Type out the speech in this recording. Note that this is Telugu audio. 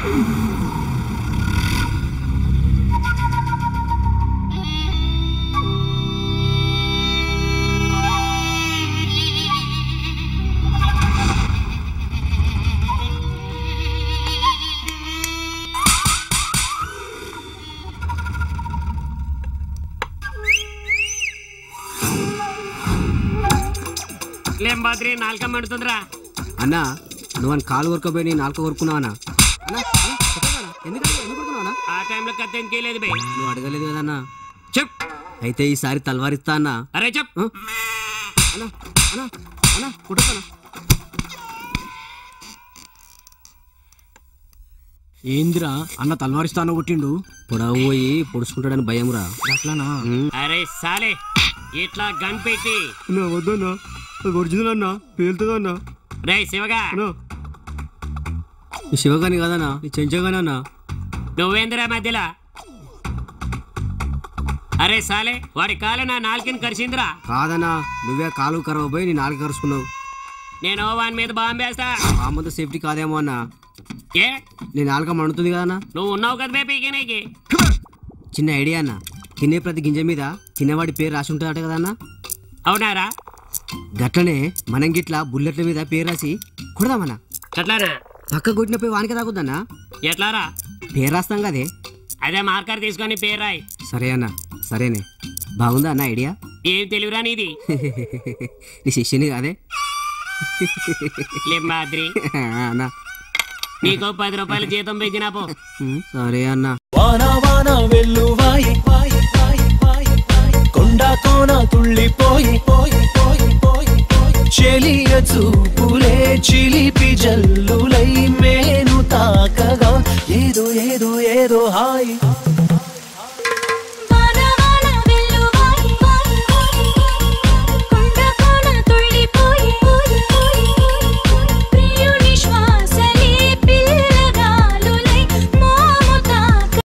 లేం బాద్రి నాలుక మండుతుందిరా అన్నా నువ్వు అని కాలు కొరకపోయి నీ నాలుక కొరుకున్నావు అన్నా అన్నా, అన్నా, చెప్పరా అన్నా? ఎందుకు ఎందుకు కొడుకున్నావు అన్నా? ఆ టైంలో కత్తి ఎందుకేలేదు బే నువ్వు అడగలేదు కదన్నా చెప్ అయితే ఈసారి తలవారిస్తా అన్నా అరే చెప్ ఆ? అన్నా అన్నా అన్నా కొట్టుకన్నా ఏందిరా అన్న తలవారిస్తాను కొట్టిండు పొడవు పోయి పొడుచుకుంటాడని భయం రా అట్లానా అరే సాలే ఇట్లా గన్ పెట్టి అన్నా వద్దన్నా ఒరిజినల్ అన్నా పేలుతుందా అన్నా రే శివగా అన్నా నీ శివగాని కదన్నా నీ చెంచగాని అన్నా నువ్వేందిరా మధ్యలో అరే సాలే వాడి కాలు నా నాలుకని కరిసిందిరా కాదన్నా నువ్వే కాలు కరవ పోయి నీ నాలుగు కరుచుకున్నావు నేను వాని మీద బాంబేస్తా ఆ మందు సేఫ్టీ కాదేమో అన్నా ఏ నీ నాలుక మండుతుంది కదన్నా నువ్వు ఉన్నావు కదా బే పీకినేకి చిన్న ఐడియా అన్న తినే ప్రతి గింజ మీద తినేవాడి పేరు రాసి ఉంటుందట కదన్నా అవునారా గట్లనే మనం గిట్లా బుల్లెట్ల మీద పేరు రాసి కొడదామన్నా ఎట్లారా పక్క కొట్టిన పోయి వానికి తాగుద్దన్నా ఎట్లారా పేరు రాస్తాం కదే అదే మార్కర్ తీసుకొని పేరు రాయి సరే అన్న సరేనే బాగుందా అన్న ఐడియా ఏం తెలివిరా నీది నీ శిష్యుని కాదే లింబాద్రి అన్న నీకు పది రూపాయలు జీతం పెంచినా పో ఉమ్, సరే అన్న వాన వాన వెల్లువాయి వాయి వాయి వాయి వాయి కొండ కోన తుళ్ళిపోయి పోయి పోయి పోయి పోయి చెలియ చూపులే చిలిపి జల్లులై మేను తాక